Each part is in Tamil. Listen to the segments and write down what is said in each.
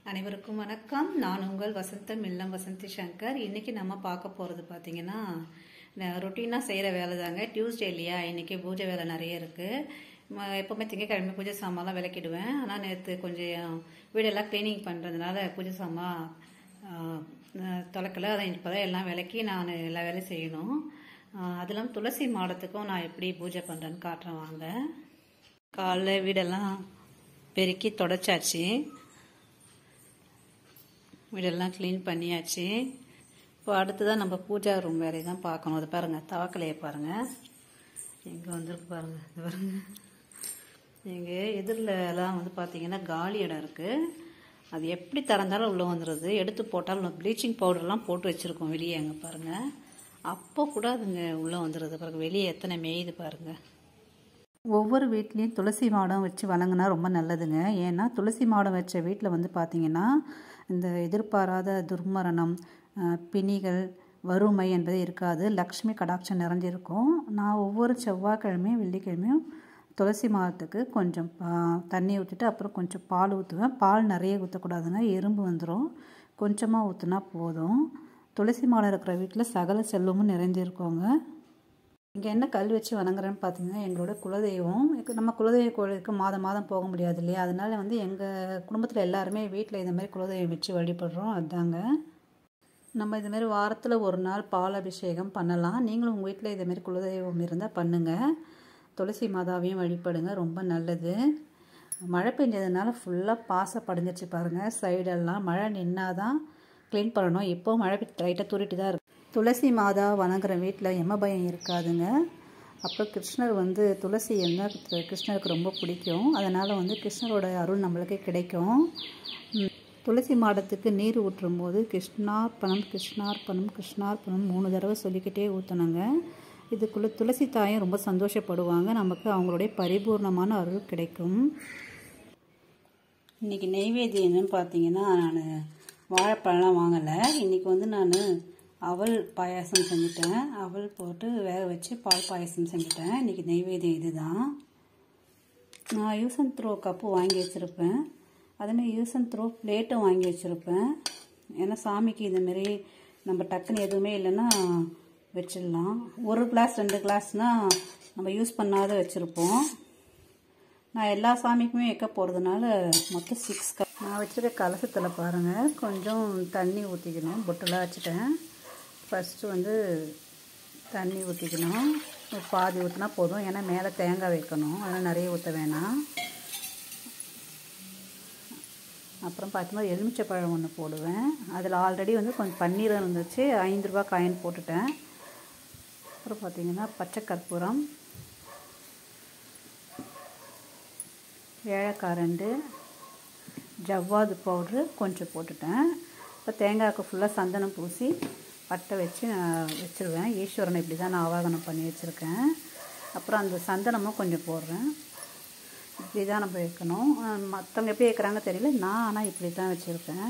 அனைவருக்கும் வணக்கம் நான் உங்கள் வசந்தம் இல்லம் வசந்தி சங்கர் இன்னைக்கு நம்ம பார்க்க போகிறது பார்த்தீங்கன்னா ரொட்டீனாக செய்கிற வேலை தாங்க டியூஸ்டே இல்லையா இன்னைக்கு பூஜை வேலை நிறைய இருக்குது எப்போவுமே திங்கக்கிழமை பூஜை சாமான்லாம் விளக்கிடுவேன் ஆனால் நேற்று கொஞ்சம் வீடெல்லாம் க்ளீனிங் பண்ணுறதுனால பூஜை சாமான் தொலைக்கல அதை இப்போ தான் எல்லாம் விளக்கி நான் எல்லா வேலையும் செய்யணும் அது இல்லாமல் துளசி மாடத்துக்கும் நான் எப்படி பூஜை பண்ணுறேன்னு காட்டுறேன் வாங்க காலைல வீடெல்லாம் பெருக்கி தொடச்சாச்சு வீடெல்லாம் க்ளீன் பண்ணியாச்சு இப்போ அடுத்ததான் நம்ம பூஜா ரூம் வேலையை தான் பார்க்கணும் அது பாருங்கள் தவக்கலையை பாருங்கள் எங்கே வந்திருக்கு பாருங்கள் இது பாருங்கள் எங்கள் எதிரில் எல்லாம் வந்து பார்த்தீங்கன்னா காலி இடம் இருக்குது அது எப்படி திறந்தாலும் உள்ளே வந்துடுது எடுத்து போட்டாலும் ப்ளீச்சிங் பவுடர்லாம் போட்டு வச்சுருக்கோம் வெளியே அங்கே பாருங்கள் அப்போ கூட அதுங்க உள்ளே வந்துடுது பாருங்கள் வெளியே எத்தனை மேயுது பாருங்கள் ஒவ்வொரு வீட்லேயும் துளசி மாடம் வச்சு வணங்கினா ரொம்ப நல்லதுங்க ஏன்னா துளசி மாடம் வச்ச வீட்டில் வந்து பார்த்திங்கன்னா இந்த எதிர்பாராத துர்மரணம் பிணிகள் வறுமை என்பது இருக்காது லக்ஷ்மி கடாட்சம் நிறைஞ்சிருக்கும் நான் ஒவ்வொரு செவ்வாய்க்கிழமையும் வெள்ளிக்கிழமையும் துளசி மாதத்துக்கு கொஞ்சம் தண்ணி ஊற்றிட்டு அப்புறம் கொஞ்சம் பால் ஊற்றுவேன் பால் நிறைய ஊற்றக்கூடாதுங்க எறும்பு வந்துடும் கொஞ்சமாக ஊற்றுனா போதும் துளசி மாடம் இருக்கிற வீட்டில் சகல செல்வமும் நிறைஞ்சிருக்கோங்க இங்கே என்ன கல் வச்சு வணங்குறேன்னு பார்த்தீங்கன்னா எங்களோட குலதெய்வம் நம்ம குலதெய்வ கோயிலுக்கு மாதம் மாதம் போக முடியாது இல்லையா அதனால வந்து எங்கள் குடும்பத்தில் எல்லாருமே வீட்டில் இந்த மாதிரி குலதெய்வம் வச்சு வழிபடுறோம் அதுதாங்க நம்ம இதுமாரி வாரத்தில் ஒரு நாள் பால் அபிஷேகம் பண்ணலாம் நீங்களும் உங்கள் வீட்டில் இதேமாரி குலதெய்வம் இருந்தால் பண்ணுங்கள் துளசி மாதாவையும் வழிபடுங்க ரொம்ப நல்லது மழை பெஞ்சதுனால ஃபுல்லாக பாசை படிஞ்சிச்சு பாருங்கள் சைடெல்லாம் மழை நின்னாதான் க்ளீன் பண்ணணும் இப்போ மழை லைட்டாக தூரிட்டு தான் இருக்கு துளசி மாதா வணங்குற வீட்டில் எம பயம் இருக்காதுங்க அப்புறம் கிருஷ்ணர் வந்து துளசி இருந்தால் கிருஷ்ணருக்கு ரொம்ப பிடிக்கும் அதனால் வந்து கிருஷ்ணரோட அருள் நம்மளுக்கு கிடைக்கும் துளசி மாடத்துக்கு நீர் ஊற்றும் போது கிருஷ்ணார்ப்பணம் கிருஷ்ணார்ப்பணம் கிருஷ்ணார்ப்பணம் மூணு தடவை சொல்லிக்கிட்டே ஊற்றணுங்க இதுக்குள்ளே துளசி தாயும் ரொம்ப சந்தோஷப்படுவாங்க நமக்கு அவங்களுடைய பரிபூர்ணமான அருள் கிடைக்கும் இன்றைக்கி நெய்வேத்தியம் என்னன்னு பார்த்தீங்கன்னா நான் வாழைப்பழம்லாம் வாங்கலை இன்றைக்கி வந்து நான் அவல் பாயாசம் செஞ்சுட்டேன் அவல் போட்டு வேக வச்சு பால் பாயாசம் செஞ்சுட்டேன் இன்றைக்கி நெய்வேத்தியம் இது தான் நான் யூஸ் அண்ட் த்ரோ கப்பு வாங்கி வச்சுருப்பேன் அதேமாதிரி யூஸ் அண்ட் த்ரோ பிளேட்டும் வாங்கி வச்சுருப்பேன் ஏன்னா சாமிக்கு இதுமாரி நம்ம டக்குன்னு எதுவுமே இல்லைன்னா வச்சிடலாம் ஒரு கிளாஸ் ரெண்டு கிளாஸ்னால் நம்ம யூஸ் பண்ணாத வச்சுருப்போம் நான் எல்லா சாமிக்குமே வைக்க போகிறதுனால மொத்தம் சிக்ஸ் கப் நான் வச்சுருக்க கலசத்தில் பாருங்கள் கொஞ்சம் தண்ணி ஊற்றிக்கணும் பொட்டலாக வச்சுட்டேன் ஃபஸ்ட்டு வந்து தண்ணி ஊற்றிக்கணும் பாதி ஊற்றினா போதும் ஏன்னா மேலே தேங்காய் வைக்கணும் அதனால் நிறைய ஊற்ற வேணாம் அப்புறம் பார்த்தீங்கன்னா எலுமிச்சை பழம் ஒன்று போடுவேன் அதில் ஆல்ரெடி வந்து கொஞ்சம் பன்னீர் இருந்துச்சு ஐந்து ரூபா காயின் போட்டுட்டேன் அப்புறம் பார்த்தீங்கன்னா பச்சை கற்பூரம் ஏலக்காய் ரெண்டு ஜவ்வாது பவுட்ரு கொஞ்சம் போட்டுட்டேன் இப்போ தேங்காய்க்கு ஃபுல்லாக சந்தனம் பூசி பட்டை வச்சு நான் வச்சுருவேன் ஈஸ்வரனை இப்படி தான் நான் ஆவாகனம் பண்ணி வச்சுருக்கேன் அப்புறம் அந்த சந்தனமும் கொஞ்சம் போடுறேன் இப்படி தான் நம்ம வைக்கணும் மற்றவங்க எப்படி வைக்கிறாங்க தெரியல நான் ஆனால் இப்படி தான் வச்சுருக்கேன்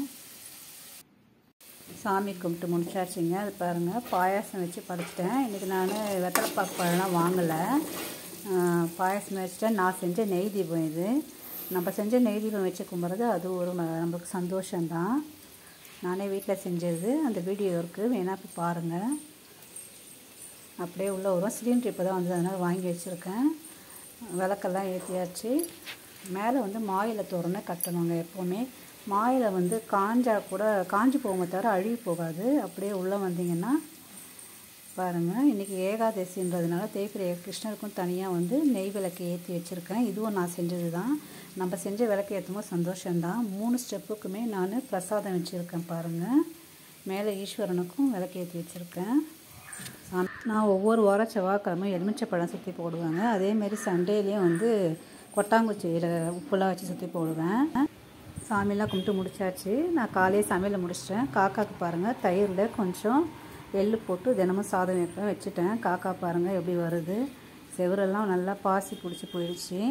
சாமி கும்பிட்டு முடிச்சாச்சுங்க அது பாருங்கள் பாயாசம் வச்சு படைச்சிட்டேன் இன்றைக்கி நான் வெத்தலைப்பாக்கு பழம்லாம் வாங்கலை பாயாசம் வச்சுட்டேன் நான் செஞ்ச நெய் தீபம் இது நம்ம செஞ்ச நெய் தீபம் வச்சு கும்பிட்றது அது ஒரு நம்மளுக்கு சந்தோஷந்தான் நானே வீட்டில் செஞ்சது அந்த வீடியோ இருக்குது வேணால் போய் பாருங்கள் அப்படியே உள்ளே வரும் சிலிண்டர் இப்போ தான் வந்து அதனால் வாங்கி வச்சுருக்கேன் விளக்கெல்லாம் ஏற்றியாச்சு மேலே வந்து மாயில தோரணை கட்டணுங்க எப்போவுமே மாயில வந்து காஞ்சா கூட காஞ்சி போகுங்க தவிர அழுகி போகாது அப்படியே உள்ளே வந்தீங்கன்னா பாருங்கள் இன்றைக்கி ஏகாதசின்றதுனால தேய்பிரை கிருஷ்ணருக்கும் தனியாக வந்து நெய் விளக்கு ஏற்றி வச்சுருக்கேன் இதுவும் நான் செஞ்சது தான் நம்ம செஞ்ச விளக்கு ஏற்றும்போது சந்தோஷம்தான் மூணு ஸ்டெப்புக்குமே நான் பிரசாதம் வச்சுருக்கேன் பாருங்கள் மேலே ஈஸ்வரனுக்கும் விளக்கு ஏற்றி வச்சுருக்கேன் நான் ஒவ்வொரு வாரம் செவ்வாய்க்கிழமை எலுமிச்சை பழம் சுற்றி போடுவேங்க அதேமாரி சண்டேலேயும் வந்து கொட்டாங்குச்சியில் உப்புலாம் வச்சு சுற்றி போடுவேன் சாமியெல்லாம் கும்பிட்டு முடிச்சாச்சு நான் காலையே சமையல் முடிச்சிட்டேன் காக்காவுக்கு பாருங்கள் தயிரில் கொஞ்சம் எள்ளு போட்டு தினமும் சாதம் வைப்பேன் வச்சுட்டேன் காக்கா பாருங்கள் எப்படி வருது செவரெல்லாம் நல்லா பாசி பிடிச்சி போயிடுச்சு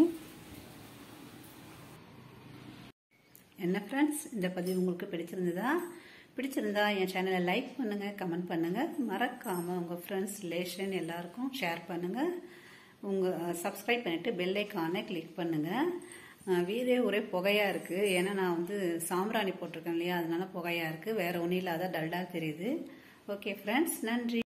என்ன ஃப்ரெண்ட்ஸ் இந்த பதிவு உங்களுக்கு பிடிச்சிருந்ததா பிடிச்சிருந்தா என் சேனலை லைக் பண்ணுங்கள் கமெண்ட் பண்ணுங்கள் மறக்காமல் உங்கள் ஃப்ரெண்ட்ஸ் ரிலேஷன் எல்லாருக்கும் ஷேர் பண்ணுங்கள் உங்கள் சப்ஸ்கிரைப் பண்ணிவிட்டு பெல் ஐக்கானை கிளிக் பண்ணுங்கள் அஹ், வீடே ஒரே புகையாக இருக்குது ஏன்னா நான் வந்து சாம்பிராணி போட்டிருக்கேன் இல்லையா அதனால புகையாக இருக்குது வேறு ஒன்றும் இல்லாத டல்டாக தெரியுது ஓகே ஃப்ரெண்ட்ஸ் நன்றி